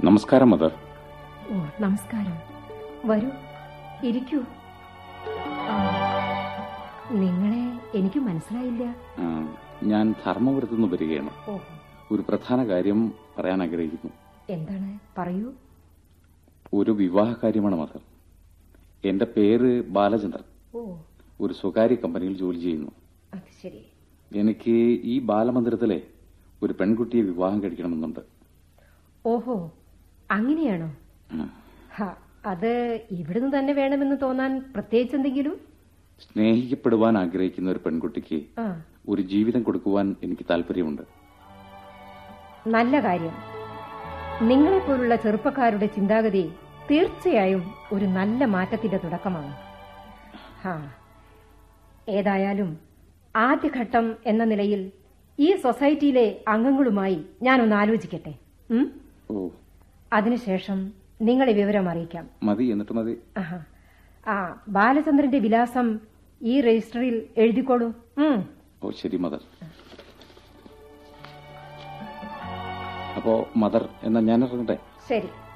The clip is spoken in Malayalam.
നമസ്കാരം മദർ ഓ നമസ്കാരം വരൂ ഇരിക്കൂ ആ, നിങ്ങളെ എനിക്ക് മനസ്സിലായില്ല ആ, ഞാൻ ധർമ്മപുരത്തു നിന്ന് വരികയാണ് ഓഹോ ഒരു പ്രധാന കാര്യം പറയാൻ ആഗ്രഹിക്കുന്നു എന്താണ് പറയൂ ഒരു വിവാഹ കാര്യമാണ് മദർ എന്റെ പേര് ബാലചന്ദ്രൻ ഓ ഒരു സ്വകാര്യ കമ്പനിയിൽ ജോലി ചെയ്യുന്നു അത് ശരി എനിക്ക് ഈ ബാലമന്ദിരത്തിലെ ഒരു പെൺകുട്ടിയെ വിവാഹം കഴിക്കണമെന്നുണ്ട് ഓഹോ അങ്ങനെയാണോ ആ, ഹ, അത് ഇവിടുന്ന് തന്നെ വേണമെന്ന് തോന്നാൻ പ്രത്യേകിച്ച് എന്തെങ്കിലും സ്നേഹിക്കപ്പെടുവാൻ ആഗ്രഹിക്കുന്ന ഒരു പെൺകുട്ടിക്ക് ആ ഒരു ജീവിതം കൊടുക്കുവാൻ എനിക്ക് താല്പര്യമുണ്ട് നല്ല കാര്യം നിങ്ങളെപ്പോലുള്ള ചെറുപ്പക്കാരുടെ ചിന്താഗതി തീർച്ചയായും ഒരു നല്ല മാറ്റത്തിന്റെ തുടക്കമാണ് ഹാ ഏതായാലും ആദ്യഘട്ടം എന്ന നിലയിൽ ഈ സൊസൈറ്റിയിലെ അംഗങ്ങളുമായി ഞാനൊന്ന് ആലോചിക്കട്ടെ ഉം? ഓ അതിനുശേഷം നിങ്ങളെ വിവരം അറിയിക്കാം മതി എന്നിട്ട് മതി ആഹാ. ആ ബാലചന്ദ്രന്റെ വിലാസം ഈ രജിസ്റ്ററിൽ എഴുതിക്കോളൂ ഉം. ഓ ശരി മദർ അപ്പോ മദർ എന്നാ ഞാൻ ഇറങ്ങട്ടെ ശരി